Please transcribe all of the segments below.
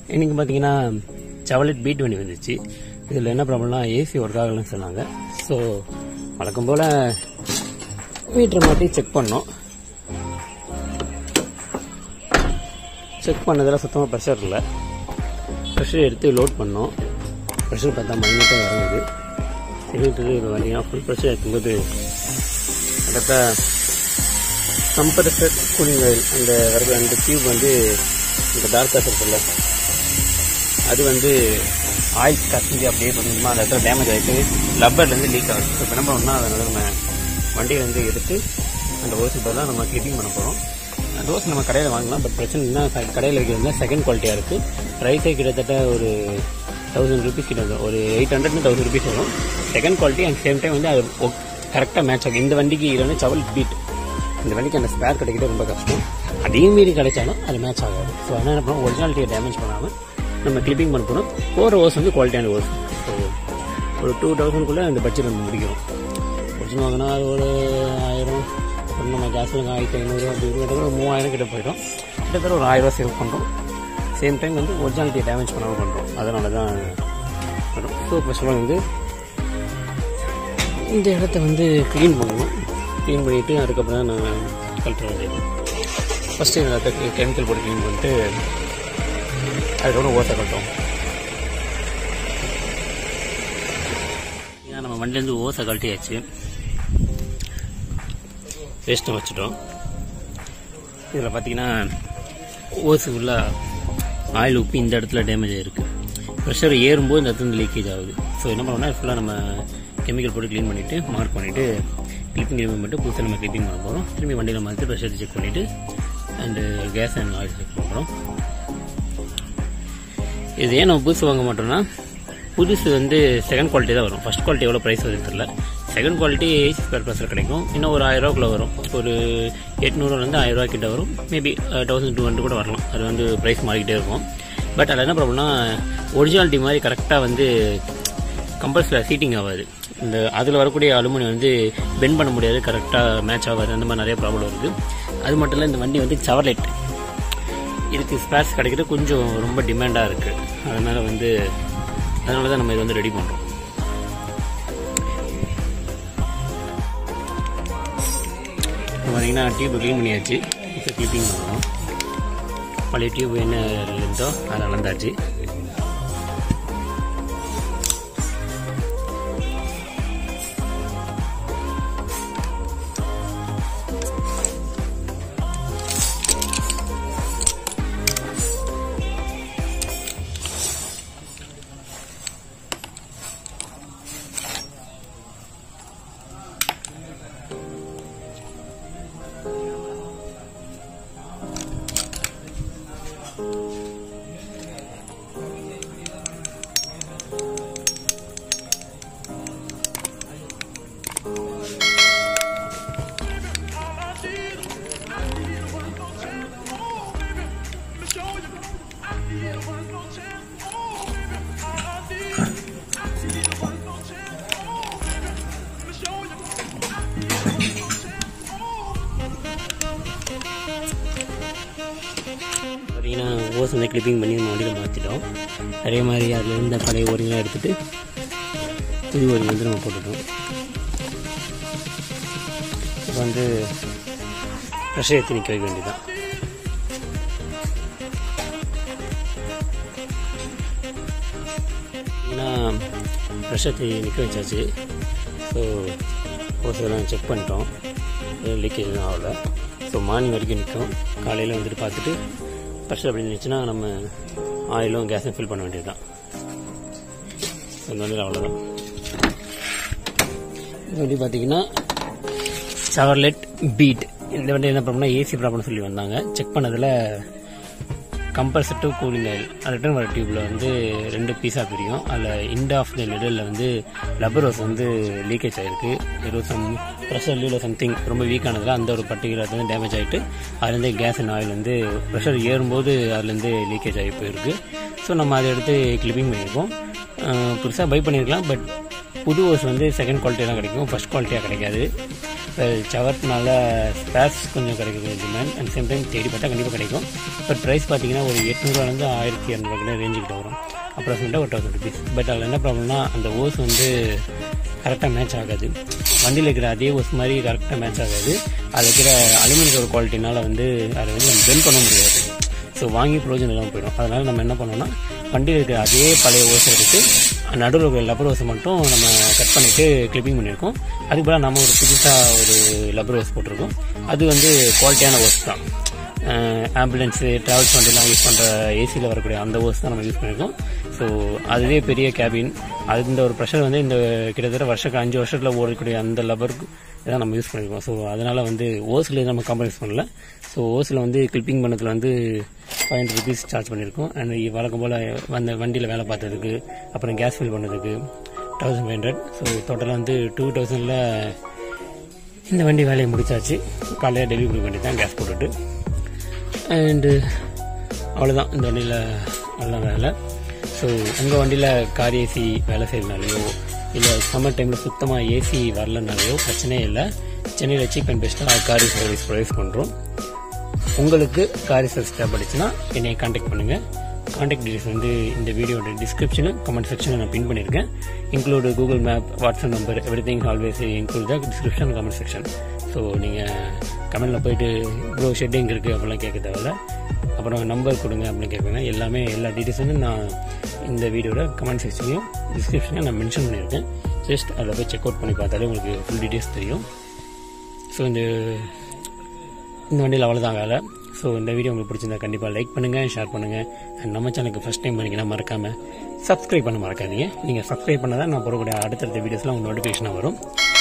இன்னைக்கு பார்த்தீங்கன்னா செவலெட் பீட் வண்டி வந்துச்சு இதில் என்ன ப்ராப்ளம்னா ஏசி ஒர்க் ஆகலன்னு சொன்னாங்க ஸோ வழக்கம் போல் மீட்டர் மாட்டி செக் பண்ணோம் செக் பண்ணதில் சுத்தமாக ப்ரெஷர் இல்லை ப்ரெஷர் எடுத்து லோட் பண்ணோம் ப்ரெஷர் பார்த்தா மைனட்டாக இறங்குது சிலிண்டரு இது வண்டியாக ஃபுல் ப்ரெஷர் இருக்கும்போது அடுத்த கம்ப்ரஸர் கூலிங் ஆயில் அந்த வர அந்த டியூப் வந்து இந்த டார்க்காக இருக்குல்ல அது வந்து ஆயில் கசிஞ்சு அப்படியே கொஞ்சமாக அந்த இடத்துல டேமேஜ் ஆகிட்டு லப்பர்லேருந்து லீக் ஆகுது இப்போ என்ன பண்ணணும்னா அதனால நம்ம வண்டியை வந்து எடுத்து அந்த ஓஸுக்கு பதிலாக நம்ம கிளிப்பிங் பண்ண போகிறோம் அந்த ஓஸ் நம்ம கடையில் வாங்கலாம் பட் பிரச்சனை என்ன க- கடையில் வைக்கிறதுனா செகண்ட் குவாலிட்டியாக இருக்குது ப்ரைஸே கிட்டத்தட்ட ஒரு தௌசண்ட் ருபீஸ் கிட்ட வரும். ஒரு எயிட் ஹண்ட்ரட் தௌசண்ட் ருபீஸ் வரும் second quality and same time வந்து அது கரெக்டாக மேட்ச் ஆகும் இந்த வண்டிக்கு இது வந்து சவல் பீட் இந்த வண்டிக்கு அந்த ஸ்பேர் கிடைக்கிறது ரொம்ப கஷ்டம் அதே மீறி கிடைச்சாலும் அது மேட்ச் ஆகாது ஸோ அதனால் என்ன பண்ணுவோம் ஒரிஜினாலிட்டியை டேமேஜ் பண்ணாமல் நம்ம கிளிப்பிங் பண்ண போகிறோம் போகிற ஓஸ் வந்து குவாலிட்டியான ஓஸ் ஸோ ஒரு டூ தௌசண்ட்குள்ளே அந்த பட்ஜெட் நம்ம முடிக்கிறோம் ஒரிஜினல் வாங்கினா அது ஒரு ஆயிரம் அப்புறம் நம்ம கேஸில் ஆயிரத்தி ஐநூறு அப்படி இருக்கிறது ஒரு மூவாயிரம் கிட்ட போயிடும் கிட்டத்தட்ட ஒரு ஆயிரம் ரூபா சேவ் பண்ணுறோம் சேம் டைம் வந்து ஒரிஜினாலிட்டியை டேமேஜ் பண்ணாமல் பண்ணுறோம் அதனால தான் வரும் ஸோ ஃபர்ஸ்ட் ஆஃப் ஆல் வந்து இந்த இடத்த வந்து க்ளீன் பண்ணணும் க்ளீன் பண்ணிவிட்டு அதுக்கப்புறம் தான் நான் கழட்ட வேண்டியது ஃபஸ்ட்டு இந்த இடத்த கெமிக்கல் போட்டு க்ளீன் பண்ணிட்டு அதுக்கப்புறம் ஓட்டை கட்டும் ஏன்னா நம்ம வண்டிலேருந்து ஓசை கழட்டியாச்சு வேஸ்ட்டை வச்சுட்டோம் இதில் பார்த்தீங்கன்னா ஓசு உள்ள ஆயில் உப்பு இந்த இடத்துல டேமேஜ் ஆகிருக்கு ப்ரெஷர் ஏறும்போது இந்த இடத்துல லீக்கேஜ் ஆகுது ஸோ என்ன பண்ணோம்னா ஃபுல்லாக நம்ம கெமிக்கல் போட்டு க்ளீன் பண்ணிவிட்டு மார்க் பண்ணிவிட்டு கிளிப்பிங் க்ளீன் பண்ணிட்டு புதுசாக நம்ம கிளிப்பிங் பண்ண போகிறோம் திரும்பி வண்டியில் மாற்றி ப்ரெஷர் செக் பண்ணிவிட்டு and gas and oil check பண்ண போகிறோம் இது ஏன் நம்ம புதுசு வாங்க மாட்டோம்னா புதுசு வந்து செகண்ட் குவாலிட்டி தான் வரும் ஃபர்ஸ்ட் குவாலிட்டி எவ்வளோ ப்ரைஸ் வருதுன்னு தெரியல செகண்ட் குவாலிட்டி ஏசி ஸ்பேர் ப்ளஸில் கிடைக்கும் இன்னும் ஒரு ஆயிரம் ரூபாக்குள்ள வரும் ஒரு எட்நூறுலேருந்து ஆயிரம் ரூபா கிட்ட வரும் மேபி தௌசண்ட் டூ ஹண்ட்ரட் கூட வரலாம் அது வந்து ப்ரைஸ் மாறிக்கிட்டே இருக்கும் பட் அதில் என்ன ப்ராப்ளம்னா ஒரிஜினாலிட்டி மாதிரி கரெக்டாக வந்து கம்பல்ஸில் சீட்டிங் ஆகாது இந்த அதில் வரக்கூடிய அலுமினியம் வந்து பெண்ட் பண்ண முடியாது கரெக்டாக மேட்ச் ஆகாது அந்த மாதிரி நிறைய ப்ராப்ளம் இருக்குது அது மட்டும் இல்லை இந்த வண்டி வந்து சவர்லைட் இதுக்கு ஸ்பேர்ஸ் கிடைக்கிறது கொஞ்சம் ரொம்ப டிமாண்டாக இருக்குது அதனால் வந்து அதனால தான் நம்ம இதை வந்து ரெடி பண்ணுறோம் இப்போ பார்த்தீங்கன்னா டியூப் க்ளீன் பண்ணியாச்சு இப்போ கிளிப்பிங் பண்ணுறோம் பழைய டியூப் என்ன இருந்தோ அதை அளந்தாச்சு பார்த்தீங்கன்னா ஓஸ் வந்து கிளிப்பிங் பண்ணி நம்ம வண்டியில் மாற்றிட்டோம் அதே மாதிரி அதில் இருந்த பழைய ஓரிங்கெலாம் எடுத்துகிட்டு புது ஓரிங் வந்து நம்ம போட்டுட்டோம் இப்போ வந்து ப்ரெஷர் ஏற்றி நிற்க வைக்க வேண்டியதான் ஏன்னா ப்ரெஷர் ஏற்றி நிற்க வச்சாச்சு ஸோ ஓஸ் எல்லாம் செக் பண்ணிட்டோம் லீக்கேஜ் எதுவும் ஆகலை ஸோ மார்னிங் வரைக்கும் நிற்கும் காலையில் வந்துட்டு பார்த்துட்டு ப்ரெஷர் அப்படி இருந்துச்சுன்னா நம்ம ஆயிலும் கேஸும் ஃபில் பண்ண வேண்டியது தான் ஸோ இந்த வந்து அவ்வளோதான் இது வண்டி பார்த்தீங்கன்னா சவர்லெட் பீட் இந்த வண்டி என்ன ப்ராப்ளம்னா ஏசி ப்ராப்ளம் சொல்லி வந்தாங்க செக் பண்ணதில் compressor to cooling oil return வர டியூப்பில் வந்து ரெண்டு பீஸாக பிரியும் அதில் இண்ட் ஆஃப் த மிடில் வந்து லப்பர் ரோஸ் வந்து லீக்கேஜ் ஆகிருக்கு ஏதோ சம் ப்ரெஷர் இல்லை சம்திங் ரொம்ப வீக்கானதில் அந்த ஒரு பர்டிகுலர் வந்து டேமேஜ் ஆகிட்டு அதுலேருந்து கேஸ் அண்ட் ஆயில் வந்து ப்ரெஷர் ஏறும்போது அதுலேருந்து லீக்கேஜ் ஆகி போயிருக்கு ஸோ நம்ம அதை எடுத்து கிளிப்பிங் பண்ணியிருக்கோம் புதுசாக பை பண்ணியிருக்கலாம் பட் புது ஓஸ் வந்து செகண்ட் குவாலிட்டியாக தான் கிடைக்கும் ஃபர்ஸ்ட் குவாலிட்டியாக கிடைக்காது சவர்ட்னால ஸ்பேர்ஸ் கொஞ்சம் கிடைக்கும் டிமாண்ட் அண்ட் சேம் டைம் தேடி பார்த்தா கண்டிப்பாக கிடைக்கும் பட் ப்ரைஸ் பார்த்தீங்கன்னா ஒரு எட்நூறுவாலேருந்து ஆயிரத்தி இரநூறுவா ரேஞ்சுக்கிட்ட வரும் அப்ராக்சிமேட்டாக ஒரு தௌசண்ட் ருபீஸ் பட் அதில் என்ன ப்ராப்ளம்னா அந்த ஓஸ் வந்து கரெக்டாக மேட்ச் ஆகாது வண்டியில் இருக்கிற அதே ஓஸ் மாதிரி கரெக்டாக மேட்ச் ஆகாது அதில் இருக்கிற அலுமினியம் குவாலிட்டினால வந்து அதை வந்து நம்ம பெண்ட் பண்ண முடியாது ஸோ வாங்கி ப்ரோஜனம் இல்லாமல் போயிடும் அதனால் நம்ம என்ன பண்ணோம்னா வண்டியில் இருக்கிற அதே பழைய ஓசை எடுத்து நடுவில் இருக்கிற லப்பர் ஓஸை மட்டும் நம்ம கட் பண்ணிவிட்டு கிளிப்பிங் பண்ணியிருக்கோம் அதுக்கு பதிலாக நம்ம ஒரு புதுசாக ஒரு லப்பர் ஓஸ் போட்டிருக்கோம் அது வந்து குவாலிட்டியான ஓஸ் தான் ஆம்புலன்ஸு ட்ராவல்ஸ் வண்டிலாம் யூஸ் பண்ணுற ஏசியில் வரக்கூடிய அந்த ஓஸ் தான் நம்ம யூஸ் பண்ணியிருக்கோம் ஸோ அதுவே பெரிய கேபின் அது இந்த ஒரு ப்ரெஷர் வந்து இந்த கிட்டத்தட்ட வருஷத்துக்கு அஞ்சு வருஷத்தில் ஓடக்கூடிய அந்த லப்பருக்கு இதான் நம்ம யூஸ் பண்ணியிருக்கோம் ஸோ அதனால் வந்து ஓஸில் நம்ம காம்ப்ரமைஸ் பண்ணல ஸோ ஓஸில் வந்து கிளிப்பிங் பண்ணதில் வந்து ஃபைவ் ஹண்ட்ரட் ருபீஸ் சார்ஜ் பண்ணியிருக்கோம் அண்ட் வழக்கம் போல் வந்த வண்டியில் வேலை பார்த்ததுக்கு அப்புறம் கேஸ் ஃபில் பண்ணதுக்கு தௌசண்ட் ஃபைவ் ஹண்ட்ரட் ஸோ டோட்டலாக வந்து டூ தௌசண்டில் இந்த வண்டி வேலையை முடிச்சாச்சு காலையில் டெலிவரி கொடுக்க வேண்டியது தான் கேஸ் போட்டுட்டு அண்டு அவ்வளோதான் இந்த வண்டியில் நல்லா வேலை ஸோ உங்கள் வண்டியில் கார் ஏசி வேலை செய்யறதுனாலையோ இல்லை சம்மர் டைமில் சுத்தமாக ஏசி வரலனாலையோ பிரச்சனையே இல்லை சென்னையில் சீப் அண்ட் பெஸ்ட்டாக கார் சர்வீஸ் ப்ரொவைஸ் பண்ணுறோம் உங்களுக்கு கார் சர்வீஸ் தேவைப்படுச்சுன்னா என்னை காண்டாக்ட் பண்ணுங்கள் காண்டாக்ட் டீடைல்ஸ் வந்து இந்த வீடியோட டிஸ்கிரிப்ஷனு கமெண்ட் செக்ஷனில் நான் பின் பண்ணியிருக்கேன் include Google map WhatsApp number everything always include the description comment section so நீங்கள் கமெண்டில் போயிட்டு ப்ரோ ஷெட் எங்கே இருக்குது அப்படிலாம் கேட்க தேவையில்ல அப்புறம் நம்பர் கொடுங்க அப்படின்னு கேட்குங்க எல்லாமே எல்லா டீட்டெயில்ஸ் வந்து நான் இந்த வீடியோட கமெண்ட் செக்ஷன்லையும் டிஸ்கிரிப்ஷனையும் நான் மென்ஷன் பண்ணியிருக்கேன் ஜஸ்ட் அதில் போய் செக் அவுட் பண்ணி பார்த்தாலே உங்களுக்கு ஃபுல் டீட்டெயில்ஸ் தெரியும் ஸோ இந்த இந்த வண்டியில் அவ்வளோதான் வேலை ஸோ இந்த வீடியோ உங்களுக்கு பிடிச்சிருந்தா கண்டிப்பாக லைக் பண்ணுங்கள் ஷேர் பண்ணுங்கள் அண்ட் நம்ம சேனலுக்கு ஃபஸ்ட் டைம் பண்ணிங்கன்னா மறக்காமல் சப்ஸ்கிரைப் பண்ண மறக்காதீங்க நீங்கள் சப்ஸ்கிரைப் பண்ணால் தான் நான் போடக்கூடிய அடுத்தடுத்த வீடியோஸ்லாம் உங்களுக்கு நோட்டிஃபிகேஷனாக வரும்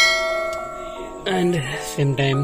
அண்ட் சேம் டைம்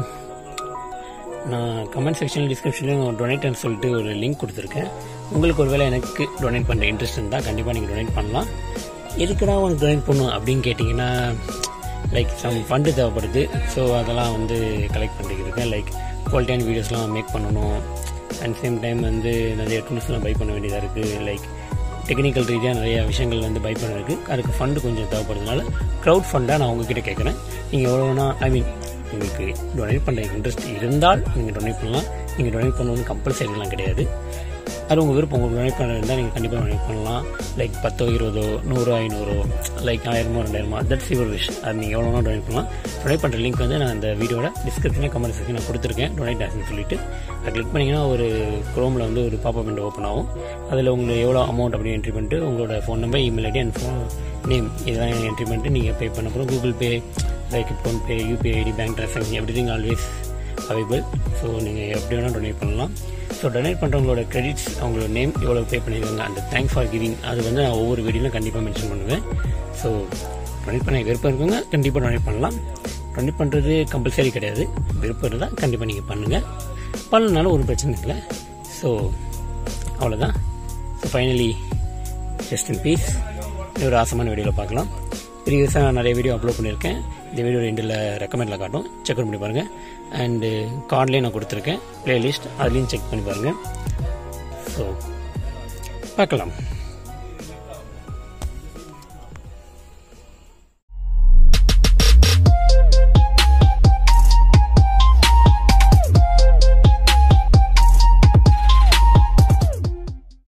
நான் கமெண்ட் செக்ஷனில் டிஸ்கிரிப்ஷன்லையும் டொனேட்னு சொல்லிட்டு ஒரு லிங்க் கொடுத்துருக்கேன் உங்களுக்கு ஒரு வேளை எனக்கு டொனேட் பண்ணுற இன்ட்ரெஸ்ட் இருந்தால் கண்டிப்பாக நீங்கள் டொனேட் பண்ணலாம் எதுக்குடா உனக்கு டொனேட் பண்ணும் அப்படின்னு கேட்டிங்கன்னா லைக் சம் ஃபண்டு தேவைப்படுது ஸோ அதெல்லாம் வந்து கலெக்ட் பண்ணிட்டு இருக்கேன் லைக் குவாலிட்டியான வீடியோஸ்லாம் மேக் பண்ணணும் அண்ட் சேம் டைம் வந்து நிறைய டூல்ஸ்லாம் பை பண்ண வேண்டியதாக இருக்குது லைக் டெக்னிக்கல் ரீதியாக நிறைய விஷயங்கள் வந்து பை பண்ண இருக்குது அதுக்கு ஃபண்டு கொஞ்சம் தேவைப்படுறதுனால க்ரௌட் ஃபண்டாக நான் உங்ககிட்ட கேட்குறேன் நீங்கள் எவ்வளோ வேணா ஐ மீன் உங்களுக்கு டொனேட் பண்ணுற இன்ட்ரெஸ்ட் இருந்தால் நீங்கள் டொனேட் பண்ணலாம் நீங்கள் டொனேட் பண்ணணும் கம்பல்சரிலாம் கிடையாது அது உங்கள் விருப்பம் உங்களுக்கு டொனேட் பண்ண இருந்தால் நீங்கள் கண்டிப்பாக டொனேட் பண்ணலாம் லைக் பத்தோ இருபதோ நூறோ ஐநூறோ லைக் ஆயிரமோ ரெண்டாயிரமோ தட்ஸ் யுவர் விஷ் அது நீங்கள் எவ்வளோ டொனேட் பண்ணலாம் டொனேட் பண்ணுற லிங்க் வந்து நான் அந்த வீடியோட டிஸ்கிரிப்ஷனில் கமெண்ட் செக்ஷன் நான் கொடுத்துருக்கேன் டொனேட் ஆஸ்ன்னு சொல்லிட்டு அதை கிளிக் பண்ணிங்கன்னா ஒரு குரோமில் வந்து ஒரு பாப்பப் விண்டோ ஓப்பன் ஆகும் அதில் உங்களுக்கு எவ்வளோ அமௌண்ட் அப்படி என்ட்ரி பண்ணிட்டு உங்களோட phone number email ID and phone name இதெல்லாம் என்ட்ரி பண்ணிட்டு நீங்கள் பே பண்ண அப்புறம் Google pay like PhonePe UPI ID bank transaction everything always available so நீங்கள் எப்படி வேணால் டொனேட் பண்ணலாம் ஸோ டொனேட் பண்ணுறவங்களோட கிரெடிட்ஸ் அவங்களோட நேம் எவ்வளோ பே பண்ணியிருக்காங்க அந்த தேங்க்ஸ் ஃபார் கிவிங் அது வந்து நான் ஒவ்வொரு வீடியோலையும் கண்டிப்பாக மென்ஷன் பண்ணுவேன் ஸோ டொனேட் பண்ண விருப்பம் இருக்கவங்க கண்டிப்பாக டொனேட் பண்ணலாம் டொனேட் பண்ணுறது கம்பல்சரி கிடையாது விருப்பம் இருந்தால் கண்டிப்பாக நீங்கள் பண்ணுங்கள் பண்ணனாலும் ஒரு பிரச்சனை இல்லை ஸோ அவ்வளோதான் so finally just in peace ஒரு ஆசமான வீடியோவில் பார்க்கலாம் ப்ரீவியஸாக நான் நிறைய வீடியோ அப்லோட் பண்ணியிருக்கேன் இந்த வீடியோ ரெண்டில் ரெக்கமெண்டில் காட்டும் செக் பண்ணி பாருங்கள் அண்டு கார்ட்லேயே நான் கொடுத்துருக்கேன் ப்ளேலிஸ்ட் அதுலேயும் செக் பண்ணி பாருங்கள் ஸோ பார்க்கலாம்